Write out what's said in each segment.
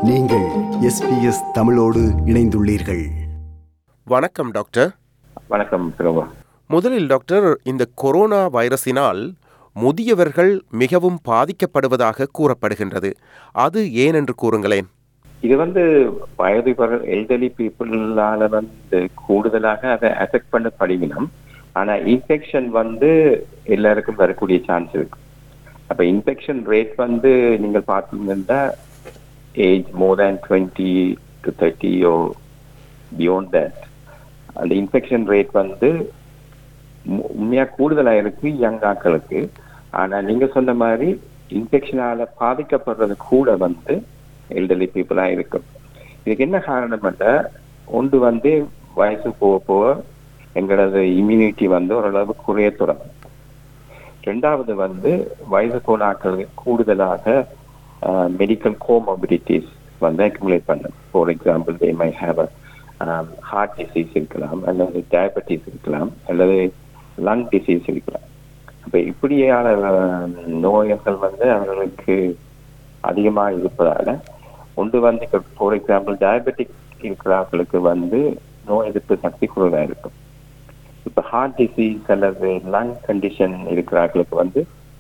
நீங்கள் எஸ்பிஎஸ் தமிழோடு இணைந்துள்ளீர்கள் வணக்கம் டாக்டர் வணக்கம் பிரபு முதலில் டாக்டர் இந்த கொரோனா வைரஸினால் முதியவர்கள் மிகவும் பாதிக்கப்படுவதாக கூறப்படுகின்றது அது ஏன் என்று கூறுங்களேன் இது வந்து வயது எல்டர்லி பீப்புளால வந்து கூடுதலாக அதை அஃபெக்ட் பண்ண படிக்கணும் ஆனா இன்ஃபெக்ஷன் வந்து எல்லாருக்கும் வரக்கூடிய சான்ஸ் இருக்கு அப்ப இன்ஃபெக்ஷன் ரேட் வந்து நீங்கள் பார்த்தீங்கன்னா age more than twenty to thirty oh beyond that அந்த இன்ஃபெக்ஷன் ரேட் வந்து உம்- உண்மையா கூடுதலா இருக்கு யங் ஆட்களுக்கு ஆனா நீங்க சொன்ன மாதிரி இன்ஃபெக்ஷனால பாதிக்கப்படுறது கூட வந்து எல்டர்லி பீப்புளா இருக்கும் இதுக்கு என்ன காரணம் ஒன்று வந்து வயசு போக போக எங்களது இம்யூனிட்டி வந்து ஓரளவு குறைய தொடங்கும் ரெண்டாவது வந்து வயது போன ஆட்களுக்கு கூடுதலாக மெடிக்கல் கோமோபிலிட்டிஸ் வந்து அக்யூமுலேட் பண்ணும் for example they may have heart disease இருக்கலாம் அல்லது டயபெட்டிஸ் இருக்கலாம் அல்லது லங் டிசீஸ் இருக்கலாம் அப்ப இப்படியான அஹ், நோய்கள் வந்து அவர்களுக்கு அதிகமா இருப்பதால ஒன்று வந்து ஃபார் எக்ஸாம்பிள் டயபெட்டிக் இருக்கிறவர்களுக்கு வந்து நோய் எதிர்ப்பு சக்தி குறைவா இருக்கும் இப்ப ஹார்ட் டிசீஸ் அல்லது லங் கண்டிஷன் இருக்கிறவர்களுக்கு வந்து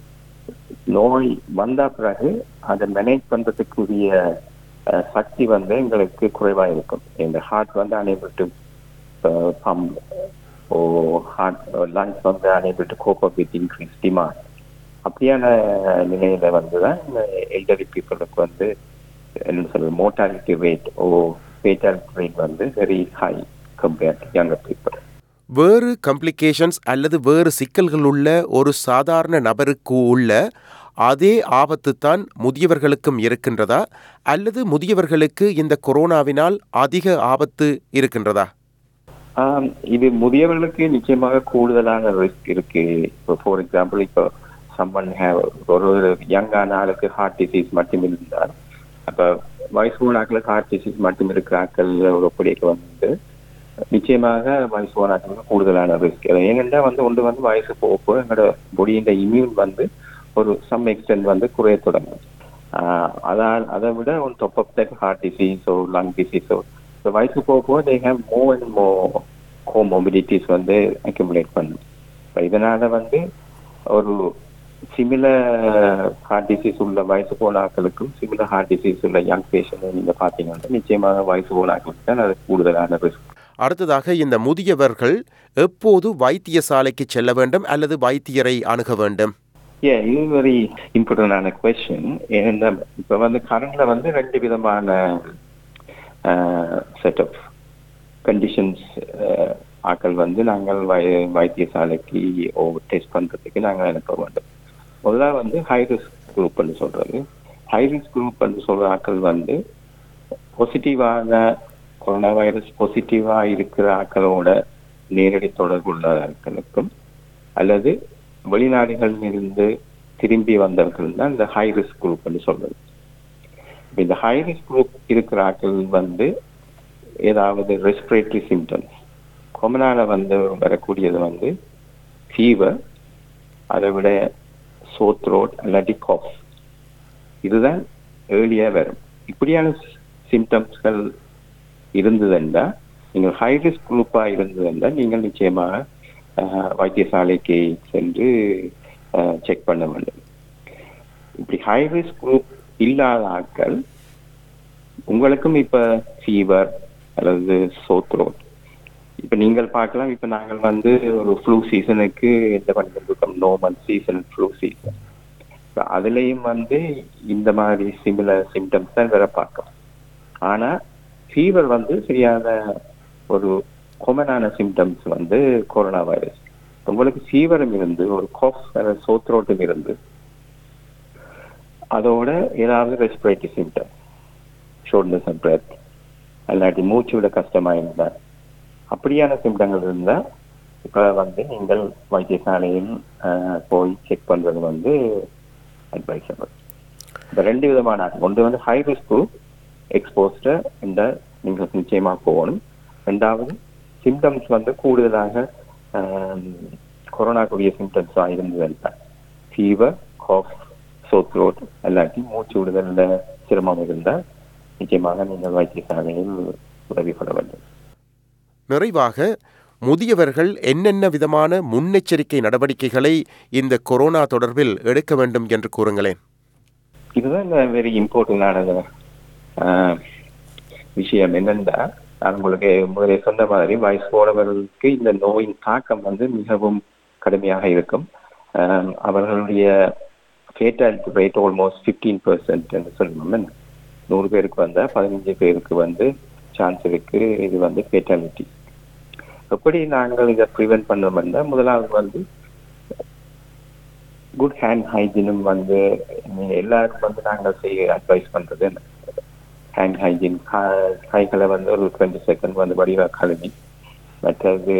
நோய் வந்த பிறகு அதை மேனேஜ் பண்றதுக்குரிய அஹ், சக்தி வந்து எங்களுக்கு குறைவா இருக்கும் இந்த ஹார்ட் வந்து unable to pump oh heart lungs வந்து unable to cope up with increase demand அப்படியான நிலையில வந்து தான் இந்த எல்டரி பீப்புளுக்கு வந்து என்ன சொல்றது mortality rate oh fatality rate வந்து very high compared to younger people வேறு கம்ப்ளிகேஷன்ஸ் அல்லது வேறு சிக்கல்கள் உள்ள ஒரு சாதாரண நபருக்கு உள்ள அதே ஆபத்து தான் முதியவர்களுக்கும் இருக்கின்றதா அல்லது முதியவர்களுக்கு இந்த கொரோனாவினால் அதிக ஆபத்து இருக்கின்றதா ஆம், இது முதியவர்களுக்கு நிச்சயமாக கூடுதலான ரிஸ்க் இருக்கு இப்போ ஃபார் எக்ஸாம்பிள் இப்போ சம்மன் ஹேவ் ஒரு ஒரு யங்கான ஆளுக்கு ஹார்ட் டிசீஸ் மட்டும் இருந்தால் அப்ப வயசு ஆட்களுக்கு ஹார்ட் டிசீஸ் மட்டும் இருக்கிற ஆட்கள் ஒரு ஒப்படைக்கு வந்து நிச்சயமாக வயசு ஆட்களுக்கு கூடுதலான ரிஸ்க் ஏனென்றா வந்து ஒன்று வந்து வயசு போக போக எங்களோட பொடியின் இம்யூன் வந்து ஒரு சம் எக்ஸ்டென்ட் வந்து குறைய தொடங்கும் ஆஹ் அதான் அதை விட on top of that heart டிசீஸோ லங் டிசீஸோ இந்த வயசு போக போக தே ஹேவ் மோ அண்ட் மோ கோமோபிலிட்டிஸ் வந்து அக்யூமுலேட் பண்ணும் இப்போ இதனால வந்து ஒரு சிமிலர் ஹார்ட் டிசீஸ் உள்ள வயசு போன ஆட்களுக்கும் சிமிலர் ஹார்ட் டிசீஸ் உள்ள யங் பேஷண்ட் நீங்க பாத்தீங்கன்னா நிச்சயமாக வயசு போன ஆட்களுக்கு தான் அது கூடுதலான ரிஸ்க் அடுத்ததாக இந்த முதியவர்கள் எப்போது வைத்தியசாலைக்கு செல்ல வேண்டும் அல்லது வைத்தியரை அணுக வேண்டும் ஏ இது வெரி இம்பார்ட்டன்டான கொஸ்டின் ஏன்னா இப்போ வந்து கரண்ட்ல வந்து ரெண்டு விதமான செட் ஆஃப் கண்டிஷன்ஸ் ஆட்கள் வந்து நாங்கள் வை வைத்தியசாலைக்கு ஓ டெஸ்ட் பண்றதுக்கு நாங்கள் அனுப்ப வேண்டும் முதல்ல வந்து ஹை ரிஸ்க் குரூப்னு சொல்றது ஹை ரிஸ்க் குரூப்னு சொல்ற ஆட்கள் வந்து பாசிட்டிவான கொரோனா வைரஸ் பாசிட்டிவா இருக்கிற ஆட்களோட நேரடி தொடர்புள்ள ஆட்களுக்கும் அல்லது வெளிநாடுகளில் இருந்து திரும்பி வந்தவர்கள் தான் இந்த ஹை ரிஸ்க் குரூப்னு சொல்றது இப்ப இந்த ஹை ரிஸ்க் குரூப் இருக்கிற ஆட்கள் வந்து ஏதாவது ரெஸ்பிரேட்டரி சிம்டம்ஸ் கொமனால வந்து வரக்கூடியது வந்து ஃபீவர் அதை விட சோ த்ரோட் இல்லாட்டி காஃப் இதுதான் ஏர்லியா வரும் இப்படியான சிம்டம்ஸ்கள் இருந்ததுண்டா நீங்கள் ஹை ரிஸ்க் குரூப்பா இருந்ததுண்டா நீங்கள் நிச்சயமாக அஹ், வைத்தியசாலைக்கு சென்று செக் பண்ண வேண்டும் இப்படி ஹை ரிஸ்க் குரூப் இல்லாத ஆட்கள் உங்களுக்கும் இப்ப ஃபீவர் அல்லது சோத்ரோட் இப்ப நீங்கள் பார்க்கலாம் இப்ப நாங்கள் வந்து ஒரு ஃப்ளூ சீசனுக்கு எந்த பண்ணிருக்கோம் நோமல் சீசன் ஃப்ளூ சீசன் அதுலயும் வந்து இந்த மாதிரி சிமிலர் சிம்டம்ஸ் தான் வேற பார்க்கலாம் ஆனா ஃபீவர் வந்து சரியான ஒரு கொமனான சிம்டம்ஸ் வந்து கொரோனா வைரஸ் உங்களுக்கு ஃபீவரும் இருந்து ஒரு காஃப் சோத்ரோட்டும் இருந்து அதோட ஏதாவது ரெஸ்பிரேட்டரி சிம்டம் ஷோல்டர்ஸ் அண்ட் பிரெத் அல்லாட்டி மூச்சு விட கஷ்டமா இருந்தா அப்படியான சிம்டங்கள் இருந்தா இப்ப வந்து நீங்கள் வைத்தியசாலையில் அஹ், போய் செக் பண்றது வந்து அட்வைசபிள் இந்த ரெண்டு விதமான ஆட்கள். ஒன்று வந்து ஹை ரிஸ்க் குரூப் எக்ஸ்போஸ்ட இந்த நீங்கள் நிச்சயமா போகணும் ரெண்டாவது சிம்டம்ஸ் வந்து கூடுதலாக கொரோனாக்குரிய சிம்டம்ஸாக இருந்தது ஃபீவர் காஃப் சோ த்ரோட் இல்லாட்டி மூச்சு விடுதல்ல சிரமம் இருந்தால் நிச்சயமாக நீங்கள் வைத்தியசாலையில் உதவி கொள்ள வேண்டும் நிறைவாக முதியவர்கள் என்னென்ன விதமான முன்னெச்சரிக்கை நடவடிக்கைகளை இந்த கொரோனா தொடர்பில் எடுக்க வேண்டும் என்று கூறுங்களேன் இதுதான் வெரி இம்பார்ட்டண்டான விஷயம் என்னென்னா நான் உங்களுக்கு முதலே சொன்ன மாதிரி வயசு போனவர்களுக்கு இந்த நோயின் தாக்கம் வந்து மிகவும் கடுமையாக இருக்கும் ஆஹ் அவர்களுடைய fatality rate almost fifteen percent என்று சொல்லணும் நூறு பேருக்கு வந்தால் பதினஞ்சு பேருக்கு வந்து சான்ஸ் இருக்கு இது வந்து ஃபேட்டாலிட்டி எப்படி நாங்கள் இதை ப்ரிவென்ட் பண்ணோம்னா முதலாவது வந்து குட் ஹேண்ட் ஹைஜீனும் வந்து நீங்க எல்லாருக்கும் வந்து நாங்கள் செய்ய அட்வைஸ் பண்றது ஹேண்ட் ஹைஜீன் கைகளை வந்து ஒரு டுவெண்ட்டி செகண்ட் வந்து வடிவாக கழுவி மற்றது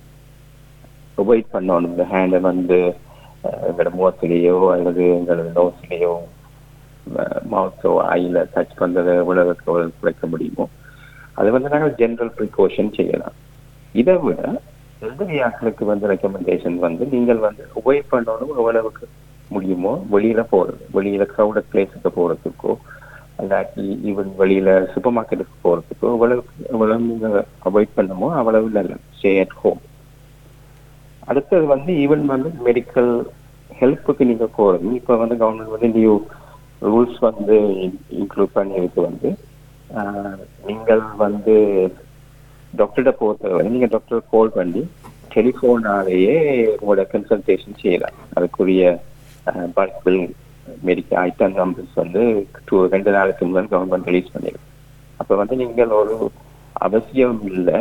அவாய்ட் பண்ணணும் இந்த ஹேண்டை வந்து அஹ், எங்களோட முகத்திலேயோ அல்லது எங்களோட நோஸ்லேயோ மவுத்தோ ஐயில் டச் பண்ணுறதை எவ்வளவுக்கு எவ்வளவு குறைக்க முடியுமோ அது வந்து நாங்கள் ஜென்ரல் ப்ரிகாஷன் செய்யலாம் இதை விட எல்டரி ஆட்களுக்கு வந்து ரெக்கமெண்டேஷன் வந்து நீங்கள் வந்து அவாய்ட் பண்ணணும் எவ்வளவுக்கு முடியுமோ வெளியில போறது வெளியில க்ரௌடட் பிளேஸுக்கு போறதுக்கோ அல்லாட்டி ஈவன் வெளியில சூப்பர் மார்க்கெட்டுக்கு போறதுக்கோ எவ்வளவு எவ்வளவு நீங்க அவாய்ட் பண்ணமோ அவ்வளவு நல்லது ஸ்டே அட் ஹோம் அடுத்தது வந்து ஈவன் வந்து மெடிக்கல் ஹெல்ப்புக்கு நீங்க போறது இப்ப வந்து கவர்மெண்ட் வந்து நியூ ரூல்ஸ் வந்து இன்க்ளூட் பண்ணியிருக்கு வந்து ஆஹ், நீங்கள் வந்து டாக்டர்கிட்ட பொறுத்தவரை நீங்க டாக்டர் கால் பண்ணி டெலிஃபோனாலேயே உங்களோட கன்சல்டேஷன் செய்யலாம் அதுக்குரிய bulk bill medical item numbers வந்து டூ ரெண்டு நாளுக்கு முதல் கவர்மெண்ட் ரிலீஸ் பண்ணிருக்கு அப்போ வந்து நீங்கள் ஒரு அவசியம் இல்லை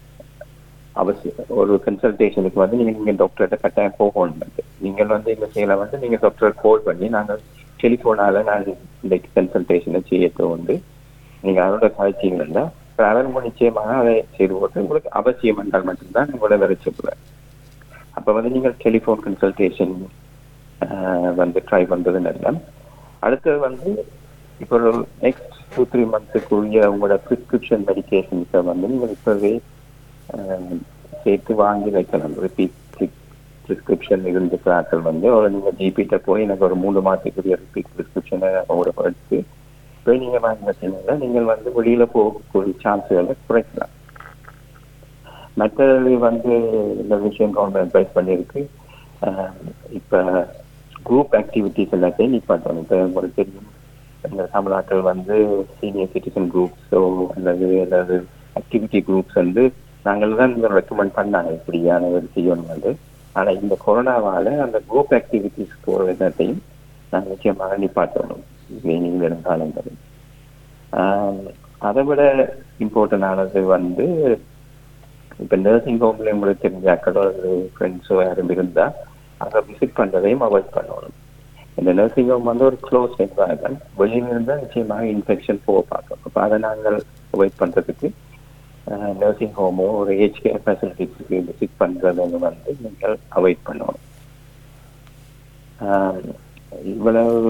அவசியம் ஒரு கன்சல்டேஷனுக்கு வந்து நீங்க நீங்க டாக்டர்கிட்ட கட்டாயம் போகணும் வந்து நீங்கள் வந்து இந்த செய்யலாம் வந்து நீங்க டாக்டர் கால் பண்ணி நாங்கள் டெலிஃபோனால நான் இந்த கன்சல்டேஷனை செய்யறது வந்து நீங்க அதோட கழிச்சீங்கன்னா அதன் நிச்சயமாக அதை செய்து போட்டு உங்களுக்கு அவசியம் என்றால் மட்டும்தான் உங்களை வர சொல்லுவேன் அப்ப வந்து நீங்கள் டெலிஃபோன் கன்சல்டேஷன் வந்து ட்ரை பண்றது நல்ல அடுத்தது வந்து இப்போ ஒரு நெக்ஸ்ட் டூ த்ரீ மந்த்ஸுக்குரிய உங்களோட ப்ரிஸ்கிரிப்ஷன் மெடிக்கேஷன்ஸை வந்து நீங்கள் இப்போவே ஆஹ், சேர்த்து வாங்கி வைக்கலாம் ரிப்பீட் ப்ரிஸ்கிரிப்ஷன் இருந்துட்டு ஆட்கள் வந்து ஒரு நீங்கள் ஜிபிட்ட போய் எனக்கு ஒரு மூணு மாதத்துக்குரிய ரிப்பீட் ப்ரிஸ்கிரிப்ஷனை உங்களோட எடுத்து போய் நீங்கள் வாங்கி வச்சீங்கன்னா நீங்கள் வந்து வெளியில போகக்கூடிய சான்ஸுகளை குறைக்கலாம் மற்றது வந்து இந்த விஷயம் கவர்மெண்ட் அட்வைஸ் பண்ணியிருக்கு ஆஹ், இப்ப குரூப் ஆக்டிவிட்டிஸ் எல்லாத்தையும் நிப்பாட்டணும் இப்போ உங்களுக்கு தெரியும் இந்த தமிழ்நாட்டில் வந்து சீனியர் சிட்டிசன் குரூப்ஸோ அல்லது அல்லது ஆக்டிவிட்டி குரூப்ஸ் வந்து நாங்கள் தான் இந்த ரெக்கமெண்ட் பண்ணாங்க இப்படியான ஒரு செய்யணும் வந்து ஆனா இந்த கொரோனாவால அந்த குரூப் ஆக்டிவிட்டிஸ் போகிற எல்லாத்தையும் நாங்கள் நிச்சயமாக நிப்பாட்டணும் இனி வரும் காலங்களில் ஆஹ், அதை விட இம்பார்ட்டன் ஆனது வந்து இப்ப நர்சிங் ஹோம்ல உங்களுக்கு தெரிஞ்ச அக்கடோ ஃப்ரெண்ட்ஸோ யாரும் இருந்தா அங்க விசிட் பண்றதையும் அவாய்ட் பண்ணணும் இந்த நர்சிங் ஹோம் வந்து ஒரு க்ளோஸ் என்வாயன்மெண்ட் வெளியில இருந்தா நிச்சயமாக இன்ஃபெக்ஷன் போக பார்க்கும் அப்ப அதை நாங்கள் அவாய்ட் பண்றதுக்கு நர்சிங் ஹோமோ ஒரு ஏஜ் கேர் ஃபெசிலிட்டிஸ்க்கு விசிட் பண்றதை வந்து நீங்கள் அவாய்ட் பண்ணணும் ஆஹ் இவ்வளவு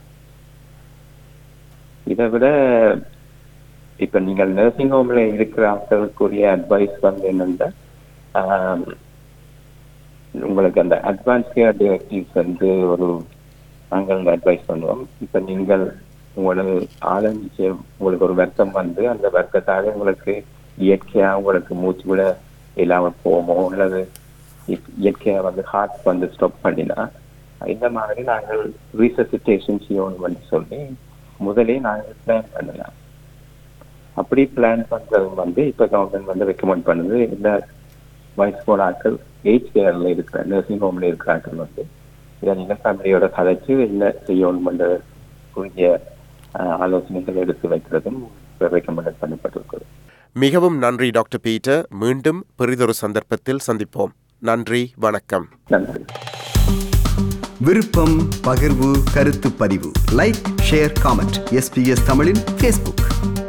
இதை விட இப்ப நீங்கள் நர்சிங் ஹோம்ல இருக்கிற ஆட்களுக்குரிய அட்வைஸ் வந்து என்னன்னா ஆம், உங்களுக்கு அந்த அட்வான்ஸ் கேர் டிரெக்டிவ்ஸ் வந்து ஒரு நாங்கள் அட்வைஸ் பண்ணுவோம் இப்ப நீங்கள் உங்களுக்கு ஆரம்பிச்சு உங்களுக்கு ஒரு வருத்தம் வந்து அந்த வருத்தத்தால உங்களுக்கு இயற்கையா உங்களுக்கு மூச்சு விட இல்லாம போமோ அல்லது இ- இயற்கையா வந்து ஹார்ட் வந்து ஸ்டாப் பண்ணினா இந்த மாதிரி நாங்கள் ரீசசிட்டேஷன் செய்யணும்னு சொல்லி முதலே நாங்கள் பிளான் பண்ணலாம் அப்படி பிளான் பண்றது வந்து இப்ப கவர்மெண்ட் வந்து ரெக்கமெண்ட் பண்ணுது இந்த வயசு போன ஆட்கள் ஏஜ் கேர்ல இருக்கிற நர்சிங் ஹோம்ல இருக்கிற ஆட்கள் வந்து இதை நீங்க ஃபேமிலியோட கதைச்சு என்ன செய்யணும் என்ற குறிய ஆஹ், ஆலோசனைகள் எடுத்து வைக்கிறதும் ரெக்கமெண்ட் பண்ணப்பட்டிருக்கிறது மிகவும் நன்றி டாக்டர் பீட்டர் மீண்டும் பெரிதொரு சந்தர்ப்பத்தில் சந்திப்போம் நன்றி வணக்கம் நன்றி விருப்பம் பகிர்வு கருத்து பதிவு லைக் ஷேர் காமெண்ட் எஸ்பிஎஸ் தமிழின் ஃபேஸ்புக்